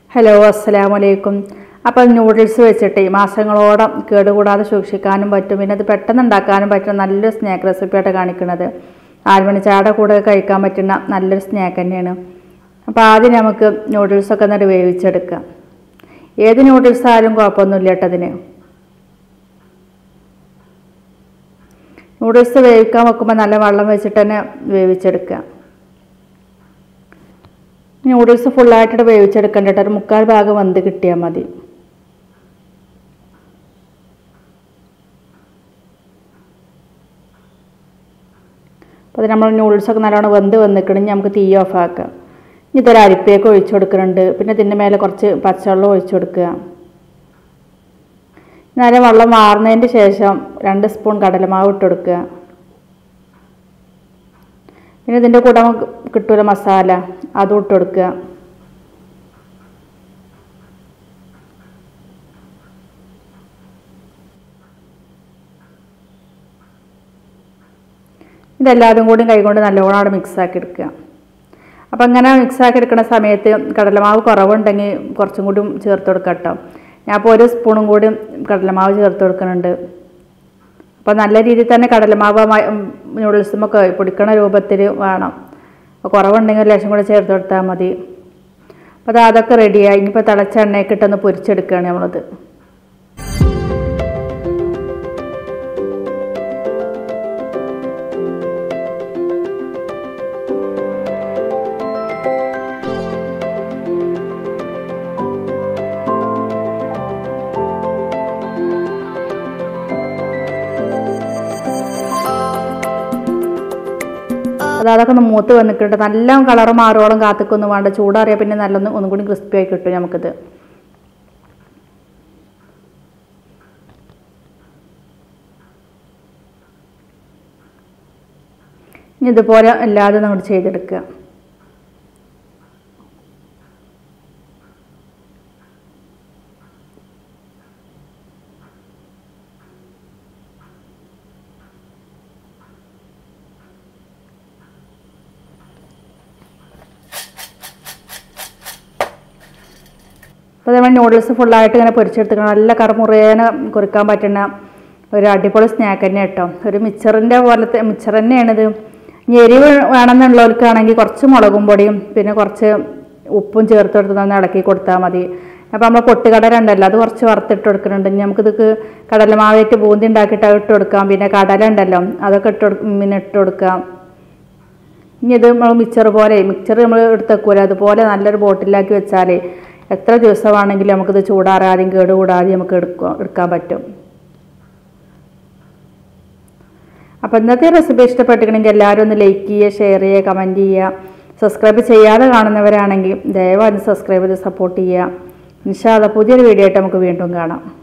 hello അസ്സലാമു അലൈക്കും അപ്പോൾ നൂഡിൽസ് വെച്ചിട്ട് മാസങ്ങളോളം കേടുകൂടാതെ സൂക്ഷിക്കാനും പറ്റും പിന്നെ അത് പെട്ടെന്ന് ഉണ്ടാക്കാനും പറ്റുന്ന നല്ലൊരു സ്നാക്ക് റെസിപ്പിയായിട്ട് കാണിക്കുന്നത് ആറുമണി ചാട കൂടെ കഴിക്കാൻ പറ്റുന്ന നല്ലൊരു സ്നാക്ക് തന്നെയാണ് അപ്പോൾ ആദ്യം നമുക്ക് നൂഡിൽസൊക്കെ എന്നിട്ട് വേവിച്ചെടുക്കാം ഏത് നൂഡിൽസ് ആയാലും കുഴപ്പമൊന്നുമില്ല കേട്ടോ അതിന് നൂഡിൽസ് വേവിക്കാൻ വെക്കുമ്പോൾ നല്ല വെള്ളം വെച്ചിട്ട് തന്നെ വേവിച്ചെടുക്കുക നൂഡിൽസ് ഫുള്ളായിട്ട് വേവിച്ചെടുക്കണ്ട കേട്ടോ ഒരു മുക്കാൽ ഭാഗം വെന്ത് കിട്ടിയാൽ മതി അപ്പോൾ അത് നമ്മൾ നൂഡിൽസൊക്കെ നല്ലോണം വെന്ത് വന്നിക്കണമെങ്കിൽ നമുക്ക് തീ ഓഫ് ആക്കാം ഇനി ഇതൊരു അരിപ്പയൊക്കെ ഒഴിച്ചു കൊടുക്കുന്നുണ്ട് പിന്നെ ഇതിൻ്റെ മേലെ കുറച്ച് പച്ചവെള്ളം ഒഴിച്ചു കൊടുക്കുക നേരെ വെള്ളം മാറുന്നതിന് ശേഷം രണ്ട് സ്പൂൺ കടലമാവ് ഇട്ട് കൊടുക്കുക പിന്നെ ഇതിൻ്റെ കൂടെ നമുക്ക് കിട്ടൂല മസാല അതും ഇട്ട് കൊടുക്കുക ഇതെല്ലാവരും കൂടി കൈകൊണ്ട് നല്ലോണം അവിടെ മിക്സാക്കി എടുക്കുക അപ്പം അങ്ങനെ മിക്സാക്കി എടുക്കുന്ന സമയത്ത് കടലമാവ് കുറവുണ്ടെങ്കിൽ കുറച്ചും കൂടി ചേർത്ത് കൊടുക്കാം കേട്ടോ ഞാൻ അപ്പോൾ ഒരു സ്പൂണും കൂടി കടലമാവ് ചേർത്ത് കൊടുക്കുന്നുണ്ട് അപ്പോൾ നല്ല രീതിയിൽ തന്നെ കടലമാവ് നൂഡിൽസുമൊക്കെ പൊടിക്കണ രൂപത്തിൽ വേണം അപ്പോൾ കുറവുണ്ടെങ്കിൽ ഒരു ലക്ഷം കൂടെ ചേർത്ത് കൊടുത്താൽ മതി അപ്പോൾ അത് അതൊക്കെ റെഡിയായി ഇനിയിപ്പോൾ തിളച്ച എണ്ണയൊക്കെ ഇട്ടൊന്ന് പൊരിച്ചെടുക്കുകയാണ് നമ്മളത് അത് അതൊക്കെ ഒന്ന് മൂത്ത് വന്നിട്ടുണ്ട് നല്ല കളർ മാറുവോളം കാത്തിക്കൊന്നും വേണ്ട ചൂടാറിയാൽ പിന്നെ നല്ലൊന്ന് ഒന്നും കൂടി ക്രിസ്പി ആയി കിട്ടും നമുക്കിത് ഇനി ഇതുപോലെ എല്ലാതും നമ്മൾ ചെയ്തെടുക്കുക അപ്പോൾ നമ്മൾ നൂഡിൽസ് ഫുള്ളായിട്ട് ഇങ്ങനെ പൊരിച്ചെടുത്തിക്കണം നല്ല കറുമുറേനെ കുറിക്കാൻ പറ്റുന്ന ഒരു അടിപൊളി സ്നാക്ക് തന്നെ കേട്ടോ ഒരു മിച്ചറിൻ്റെ പോലത്തെ മിച്ചർ തന്നെയാണിത് ഇനി എരിവ് വേണമെന്നുള്ളവർക്കാണെങ്കിൽ കുറച്ച് മുളകും പൊടിയും പിന്നെ കുറച്ച് ഉപ്പും ചേർത്ത് കൊടുത്ത് നന്ന് ഇളക്കി കൊടുത്താൽ മതി അപ്പോൾ നമ്മൾ പൊട്ടുകടല ഉണ്ടല്ലോ അത് കുറച്ച് വറുത്തിട്ട് കൊടുക്കുന്നുണ്ട് ഇനി നമുക്കിത് കടലമാവേറ്റ് ബൂന്തി ഉണ്ടാക്കിയിട്ട് അത് ഇട്ട് കൊടുക്കാം പിന്നെ കടല ഉണ്ടല്ലോ അതൊക്കെ ഇട്ട് കൊടുക്കും പിന്നെ ഇട്ട് കൊടുക്കാം ഇനി ഇത് നമ്മൾ മിക്സർ പോലെ മിക്സർ നമ്മൾ എടുത്ത് വെക്കൂല അതുപോലെ നല്ലൊരു ബോട്ടിലാക്കി വെച്ചാൽ എത്ര ദിവസമാണെങ്കിലും നമുക്കിത് ചൂടാറാതെയും കേടുകൂടാതെയും നമുക്ക് എടുക്കുക എടുക്കാൻ പറ്റും അപ്പോൾ ഇന്നത്തെ റെസിപ്പി ഇഷ്ടപ്പെട്ടിട്ടുണ്ടെങ്കിൽ എല്ലാവരും ഒന്ന് ലൈക്ക് ചെയ്യുക ഷെയർ ചെയ്യുക കമൻറ്റ് ചെയ്യുക സബ്സ്ക്രൈബ് ചെയ്യാതെ കാണുന്നവരാണെങ്കിൽ ദയവായി സബ്സ്ക്രൈബ് ചെയ്ത് സപ്പോർട്ട് ചെയ്യുക ഇൻഷാല്ല പുതിയൊരു വീഡിയോ ആയിട്ട് നമുക്ക് വീണ്ടും കാണാം